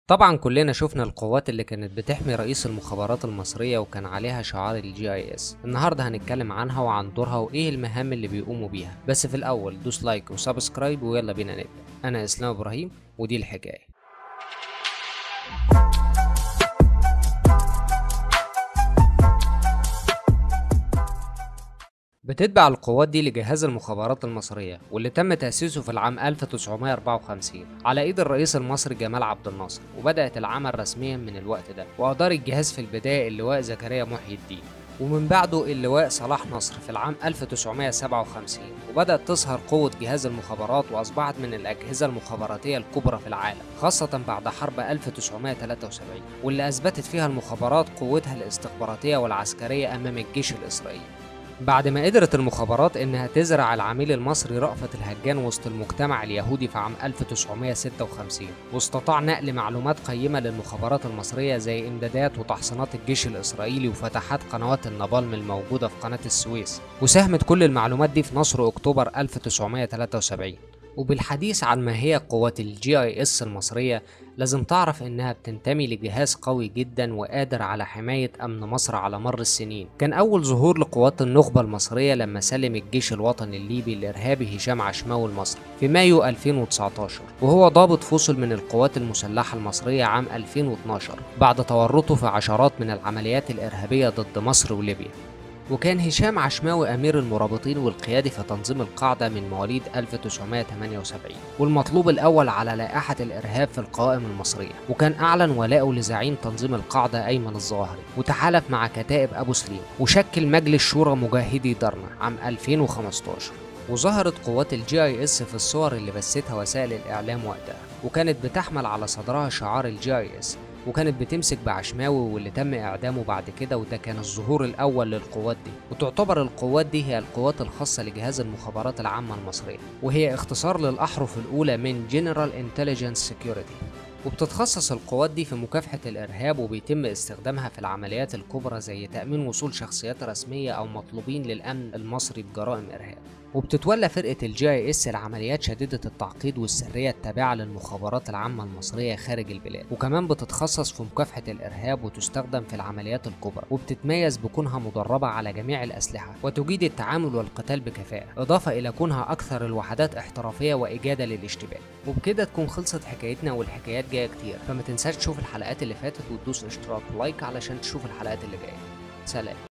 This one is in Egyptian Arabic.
طبعا كلنا شفنا القوات اللي كانت بتحمي رئيس المخابرات المصرية وكان عليها شعار الجي اي اس النهاردة هنتكلم عنها وعن دورها وايه المهام اللي بيقوموا بيها بس في الاول دوس لايك وسبسكرايب ويلا بينا نبدأ انا اسلام ابراهيم ودي الحكاية بتتبع القوات دي لجهاز المخابرات المصرية واللي تم تأسيسه في العام 1954 على إيد الرئيس المصري جمال عبد الناصر وبدأت العمل رسميا من الوقت ده وأدار الجهاز في البداية اللواء زكريا محي الدين ومن بعده اللواء صلاح نصر في العام 1957 وبدأت تظهر قوة جهاز المخابرات وأصبحت من الأجهزة المخابراتية الكبرى في العالم خاصة بعد حرب 1973 واللي أثبتت فيها المخابرات قوتها الاستخباراتية والعسكرية أمام الجيش الإسرائيلي بعد ما قدرت المخابرات إنها تزرع العميل المصري رأفت الهجان وسط المجتمع اليهودي في عام 1956 واستطاع نقل معلومات قيمة للمخابرات المصرية زي إمدادات وتحصينات الجيش الإسرائيلي وفتحات قنوات النابالم الموجودة في قناة السويس وساهمت كل المعلومات دي في نصر أكتوبر 1973 وبالحديث عن ما هي قوات الجي اي اس المصرية لازم تعرف انها بتنتمي لجهاز قوي جدا وقادر على حماية امن مصر على مر السنين كان اول ظهور لقوات النخبة المصرية لما سلم الجيش الوطني الليبي الارهابي هشام عشماوي المصري في مايو 2019 وهو ضابط فصل من القوات المسلحة المصرية عام 2012 بعد تورطه في عشرات من العمليات الارهابية ضد مصر وليبيا وكان هشام عشماوي أمير المرابطين والقيادي في تنظيم القاعدة من مواليد 1978 والمطلوب الأول على لائحة الإرهاب في القوائم المصرية وكان أعلن ولاءه لزعيم تنظيم القاعدة أيمن الظاهري وتحالف مع كتائب أبو سليم وشكل مجلس شورى مجاهدي درنا عام 2015 وظهرت قوات الجي اي اس في الصور اللي بثتها وسائل الإعلام وقتها وكانت بتحمل على صدرها شعار الجي اي اس وكانت بتمسك بعشماوي واللي تم اعدامه بعد كده وده كان الظهور الاول للقوات دي وتعتبر القوات دي هي القوات الخاصه لجهاز المخابرات العامه المصريه وهي اختصار للاحرف الاولى من General Intelligence Security وبتتخصص القوات دي في مكافحة الإرهاب وبيتم استخدامها في العمليات الكبرى زي تأمين وصول شخصيات رسمية أو مطلوبين للأمن المصري بجرائم إرهاب وبتتولى فرقة الجي اي اس العمليات شديدة التعقيد والسرية التابعة للمخابرات العامة المصرية خارج البلاد وكمان بتتخصص في مكافحة الإرهاب وتستخدم في العمليات الكبرى وبتتميز بكونها مدربة على جميع الأسلحة وتجيد التعامل والقتال بكفاءة إضافة إلى كونها أكثر الوحدات احترافية وإجادة للاشتباه وبكده تكون خلصت حكايتنا والحكايات جاية كتير فما تنساش تشوف الحلقات اللي فاتت وتدوس اشتراك ولايك علشان تشوف الحلقات اللي جاية سلام